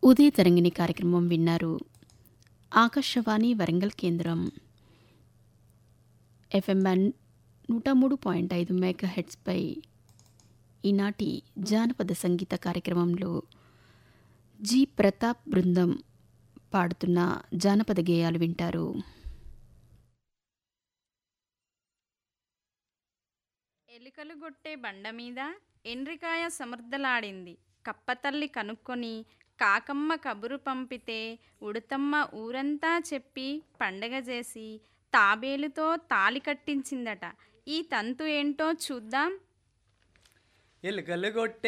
ఉదయ తరంగిణి కార్యక్రమం విన్నారు ఆకాశవాణి వరంగల్ కేంద్రం ఎఫ్ఎంఎన్ నూట మూడు పాయింట్ ఐదు మెగా హెడ్స్పై ఈనాటి జానపద సంగీత కార్యక్రమంలో జి ప్రతాప్ బృందం పాడుతున్న జానపద గేయాలు వింటారు ఎలుకలు గొట్టే బండ మీద ఎండ్రికాయ సమర్థలాడింది కప్పతల్లి కనుక్కొని కాకమ్మ కబురు పంపితే ఉడతమ్మ ఊరంతా చెప్పి పండగ చేసి తాబేలుతో తాలి కట్టించిందట ఈ తంతు ఏంటో చూద్దాం ఎలుకలు కొట్టే